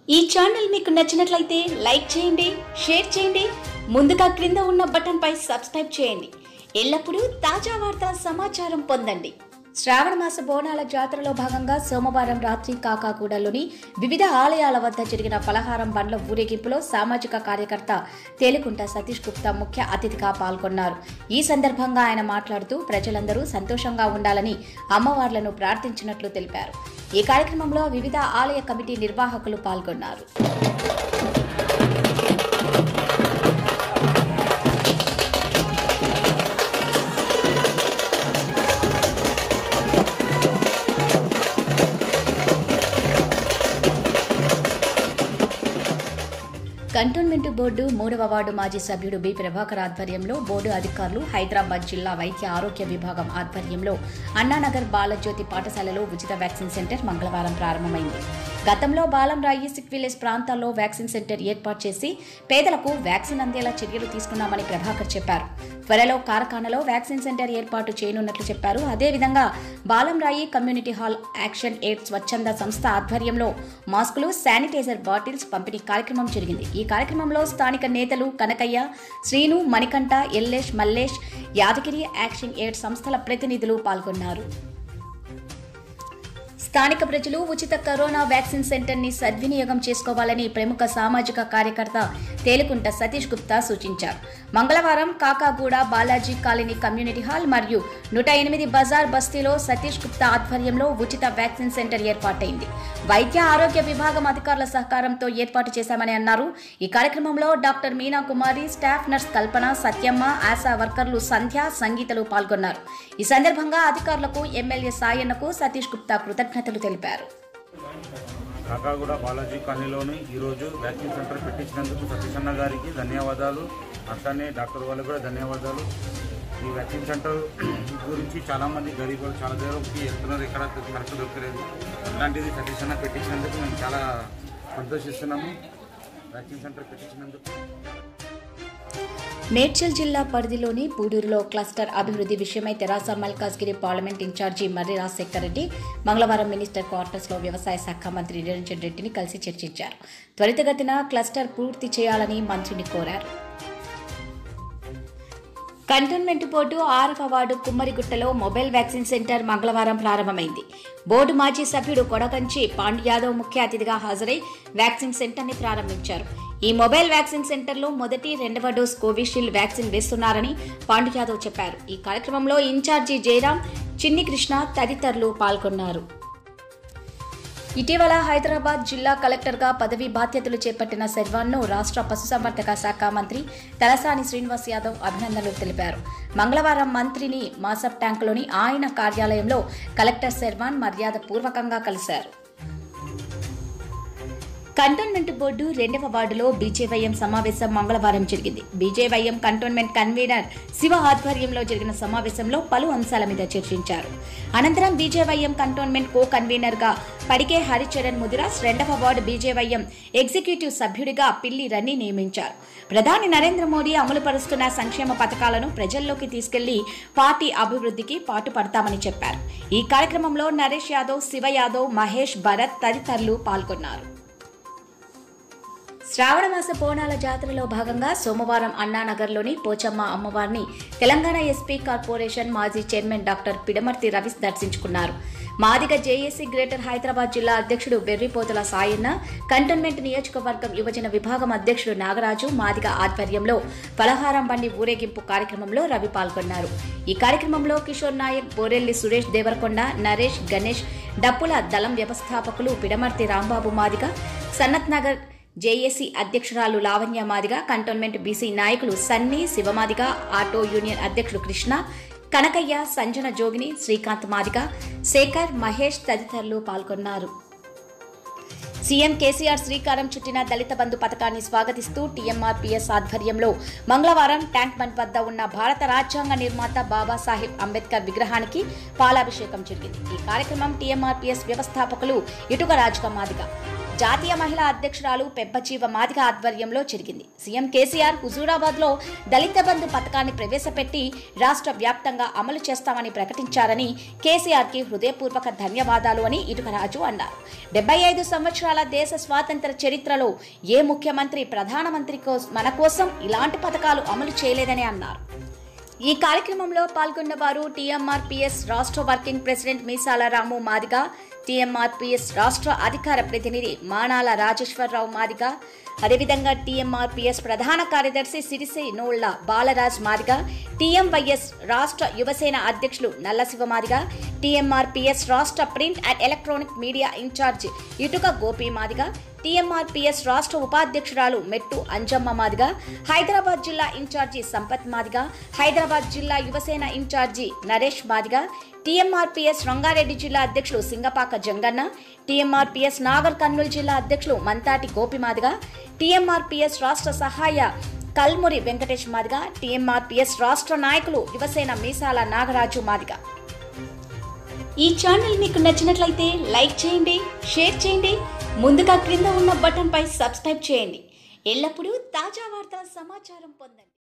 ఈ ఛానల్ మీకు నచ్చినట్లయితే లైక్ చేయండి షేర్ చేయండి ముందుగా క్రింద ఉన్న బటన్ పై సబ్స్క్రైబ్ చేయండి ఎల్లప్పుడూ తాజా వార్తా సమాచారం పొందండి శ్రావణ మాస బోనాల జాతరలో భాగంగా సోమవారం రాత్రి కాకాగూడలోని వివిధ ఆలయాల వద్ద జరిగిన పలహారం బండ్ల ఊరేగింపులో సామాజిక కార్యకర్త తేలికుంట సతీష్ గుప్తా ముఖ్య అతిథిగా పాల్గొన్నారు ఈ సందర్భంగా ఆయన మాట్లాడుతూ ప్రజలందరూ సంతోషంగా ఉండాలని అమ్మవార్లను ప్రార్థించినట్లు తెలిపారు ఈ కార్యక్రమంలో వివిధ ఆలయ కమిటీ నిర్వాహకులు పాల్గొన్నారు కంటోన్మెంట్ బోర్డు మూడవ వార్డు మాజీ సభ్యుడు బి ప్రభాకర్ ఆధ్వర్యంలో బోర్డు అధికారులు హైదరాబాద్ జిల్లా వైద్య ఆరోగ్య విభాగం ఆధ్వర్యంలో అన్నానగర్ బాలజ్యోతి పాఠశాలలో ఉచిత వ్యాక్సిన్ సెంటర్ మంగళవారం ప్రారంభమైంది గతంలో బాలం రాయి సిక్ విలేజ్ ప్రాంతాల్లో వ్యాక్సిన్ సెంటర్ ఏర్పాటు చేసి పేదలకు వ్యాక్సిన్ అందేలా చర్యలు తీసుకున్నామని ప్రభాకర్ చెప్పారు త్వరలో కార్ఖానలో వ్యాక్సిన్ సెంటర్ ఏర్పాటు చేయనున్నట్లు చెప్పారు అదేవిధంగా బాలం రాయి కమ్యూనిటీ హాల్ యాక్షన్ ఎయిడ్ స్వచ్ఛంద సంస్థ ఆధ్వర్యంలో మాస్కులు శానిటైజర్ బాటిల్స్ పంపిణీ కార్యక్రమం జరిగింది ఈ కార్యక్రమంలో స్థానిక నేతలు కనకయ్య శ్రీను మణికంఠ ఎల్లేష్ మల్లేష్ యాదగిరి యాక్షన్ ఎయిడ్ సంస్థల ప్రతినిధులు పాల్గొన్నారు స్థానిక ప్రజలు ఉచిత కరోనా వ్యాక్సిన్ సెంటర్ ని సద్వినియోగం చేసుకోవాలని ప్రముఖ సామాజిక కార్యకర్త తేలుకుంట సతీష్ గుప్తా సూచించారు మంగళవారం Kakaguda Balaji colony community hall మరియు నూట ఎనిమిది బజార్ బస్తీలో సతీష్ గుప్తా ఆధ్వర్యంలో ఉచిత వ్యాక్సిన్ సెంటర్ ఏర్పాటైంది వైద్య ఆరోగ్య విభాగం అధికారుల సహకారంతో ఏర్పాటు చేశామని అన్నారు ఈ కార్యక్రమంలో doctor Meena Kumari staff nurse Kalpana Satyamma Asha వర్కర్లు సంధ్య సంగీతలు పాల్గొన్నారు ఈ సందర్భంగా అధికారులకు ఎమ్మెల్యే సాయన్నకు సతీష్ గుప్తా కృతజ్ఞతలు తెలిపారు కాకాగూడ బాలాజీ కాలనీలోని ఈరోజు వ్యాక్సిన్ సెంటర్ పెట్టించినందుకు సతీష్ అన్న గారికి ధన్యవాదాలు అట్లానే డాక్టర్ వాళ్ళకి కూడా ధన్యవాదాలు ఈ వ్యాక్సిన్ సెంటర్ గురించి చాలామంది గరీబులు చాలా దూరంకి వెళ్తున్నారు ఇక్కడ కరెక్ట్ దొరకలేదు అలాంటిది సతీష్ అన్న పెట్టించినందుకు మేము చాలా సంతోషిస్తున్నాము వ్యాక్సిన్ సెంటర్ పెట్టించినందుకు మేడ్చల్ జిల్లా పరిధిలోని పూడూరులో క్లస్టర్ అభివృద్ధి విషయమై తెరాస మల్కాజ్గిరి పార్లమెంట్ ఇన్ఛార్జి మర్రి రాజశేఖర్ రెడ్డి మంగళవారం మినిస్టర్ క్వార్టర్స్ లో వ్యవసాయ శాఖ మంత్రి నిరంజన్ రెడ్డిని కలిసి చర్చించారు త్వరితగతిన క్లస్టర్ పూర్తి చేయాలని మంత్రిని కోరారు కంటోన్మెంట్ బోర్డు ఆరవ వార్డు కుమ్మరిగుట్టలో మొబైల్ వ్యాక్సిన్ సెంటర్ మంగళవారం ప్రారంభమైంది బోర్డు మాజీ సభ్యుడు కొడకంచి పాండ్ యాదవ్ ముఖ్య అతిథిగా హాజరై వ్యాక్సిన్ సెంటర్ ని ప్రారంభించారు ఈ మొబైల్ వ్యాక్సిన్ సెంటర్లో మొదటి రెండవ డోస్ కోవిషీల్డ్ వ్యాక్సిన్ వేస్తున్నారని పాండు యాదవ్ చెప్పారు ఈ కార్యక్రమంలో ఇన్ఛార్జి జయరాం చిన్ని కృష్ణ తదితరులు పాల్గొన్నారు ఇటీవల హైదరాబాద్ జిల్లా కలెక్టర్గా పదవి బాధ్యతలు చేపట్టిన శర్వాన్ను రాష్ట్ర పశుసంవర్ధక శాఖ మంత్రి తలసాని శ్రీనివాస్ యాదవ్ అభినందనలు తెలిపారు మంగళవారం మంత్రిని మాసప్ ట్యాంకులోని ఆయన కార్యాలయంలో కలెక్టర్ శర్వాన్ మర్యాద పూర్వకంగా కలిశారు కంటోన్మెంట్ బోర్డు రెండవ వార్డులో బీజేవైఎం సమావేశం మంగళవారం జరిగింది బీజేవైఎం కంటోన్మెంట్ కన్వీనర్ శివ ఆధ్వర్యంలో జరిగిన సమావేశంలో పలు అంశాల మీద చర్చించారు అనంతరం బీజేవైఎం కంటోన్మెంట్ కో కన్వీనర్ గా పడికే హరిచరణ్ ముదిరాజ్ రెండవ వార్డు బీజేవైఎం ఎగ్జిక్యూటివ్ సభ్యుడిగా పిల్లి రన్ని నియమించారు ప్రధాని నరేంద్ర మోడీ అమలుపరుస్తున్న సంక్షేమ పథకాలను ప్రజల్లోకి తీసుకెళ్లి పార్టీ అభివృద్ధికి పాటుపడతామని చెప్పారు ఈ కార్యక్రమంలో నరేష్ యాదవ్ శివ యాదవ్ మహేష్ భరత్ తదితరులు పాల్గొన్నారు శ్రావణమాస బోనాల జాతరలో భాగంగా సోమవారం అన్నానగర్లోని పోచమ్మ అమ్మవారిని తెలంగాణ ఎస్పీ కార్పొరేషన్ మాజీ చైర్మన్ డాక్టర్ పిడమర్తి రవిస్ దర్శించుకున్నారు మాదిగ జేఏసీ గ్రేటర్ హైదరాబాద్ జిల్లా అధ్యక్షుడు బెర్రిపోతుల సాయన్న కంటోన్మెంట్ నియోజకవర్గం యువజన విభాగం అధ్యక్షుడు నాగరాజు మాదిగ ఆధ్వర్యంలో పలహారం బండి ఊరేగింపు కార్యక్రమంలో రవి పాల్గొన్నారు ఈ కార్యక్రమంలో కిషోర్ నాయక్ బోరెల్లి సురేష్ దేవరకొండ నరేష్ గణేష్ డప్పుల దళం వ్యవస్థాపకులు పిడమర్తి రాంబాబు మాదిగ సన్నత్ నగర్ జేఏసీ అధ్యక్షురాలు లావణ్య మాదిగ కంటోన్మెంట్ బీసీ నాయకులు సన్నీ శివమాదిగ ఆటో యూనియన్ అధ్యక్షుడు కృష్ణ కనకయ్య సంజన జోగిని శ్రీకాంత్ మాదిగ శేఖర్ మహేష్ తదితరులు పాల్గొన్నారు సీఎం కేసీఆర్ శ్రీకారం చుట్టిన దళిత బంధు పథకాన్ని స్వాగతిస్తూ టీఎంఆర్పీఎస్ ఆధ్వర్యంలో మంగళవారం ట్యాంక్ బండ్ వద్ద ఉన్న భారత రాజ్యాంగ నిర్మాత బాబాసాహెబ్ అంబేద్కర్ విగ్రహానికి పాలాభిషేకం జరిగింది ఈ కార్యక్రమం టీఎంఆర్పీఎస్ వ్యవస్థాపకులు ఇటుక రాజుక మాదిగ జాతీయ మహిళా అధ్యక్షురాలు పెబ్బజీవ మాదిగ ఆధ్వర్యంలో జరిగింది సీఎం కేసీఆర్ హుజూరాబాద్ లో దళిత బంధు పథకాన్ని ప్రవేశపెట్టి రాష్ట్ర వ్యాప్తంగా అమలు చేస్తామని ప్రకటించారని కేసీఆర్ కి హృదయపూర్వక ధన్యవాదాలు అని ఇటుకరాజు అన్నారు డెబ్బై ఐదు సంవత్సరాల దేశ స్వాతంత్ర చరిత్రలో ఏ ముఖ్యమంత్రి ప్రధానమంత్రి కోస్- మన కోసం ఇలాంటి పథకాలు అమలు చేయలేదని అన్నారు ఈ కార్యక్రమంలో పాల్గొన్న వారు టీఎంఆర్పీఎస్ రాష్ట్ర working president Meesala Ramu Madiga TMRPS రాష్ట్ర అధికార ప్రతినిధి మానాల రాజేశ్వరరావు మాదిగ అదేవిధంగా టీఎంఆర్పీఎస్ ప్రధాన కార్యదర్శి సిరిసి నోళ్ల బాలరాజ్ మాదిగ టీఎంవైఎస్ రాష్ట్ర యువసేన అధ్యక్షులు నల్లశివ మాదిగ టీఎంఆర్పీఎస్ రాష్ట్ర print and electronic media in charge Ituka Gopi Madiga TMRPS రాష్ట్ర ఉపాధ్యక్షురాలు మెట్టు అంజమ్మ మాదిగ హైదరాబాద్ జిల్లా ఇన్ఛార్జి సంపత్ మాదిగ హైదరాబాద్ జిల్లా యువసేన ఇన్ఛార్జి నరేష్ మాదిగ టీఎంఆర్పీఎస్ రంగారెడ్డి జిల్లా అధ్యక్షులు సింగపాక జంగన్న టీఎంఆర్పీఎస్ నాగర్ కర్నూలు జిల్లా అధ్యక్షులు మంతాటి గోపి మాదిగ టీఎంఆర్పీఎస్ రాష్ట్ర సహాయ కల్మురి వెంకటేష్ మాదిగ టీఎంఆర్పీఎస్ రాష్ట్ర నాయకులు యువసేన మీసాల నాగరాజు మాదిగ ఈ ఛానల్ మీకు నచ్చినట్లయితే లైక్ చేయండి షేర్ చేయండి ముందుగా క్రింద ఉన్న బటన్పై సబ్స్క్రైబ్ చేయండి ఎల్లప్పుడూ తాజా వార్తా సమాచారం పొందండి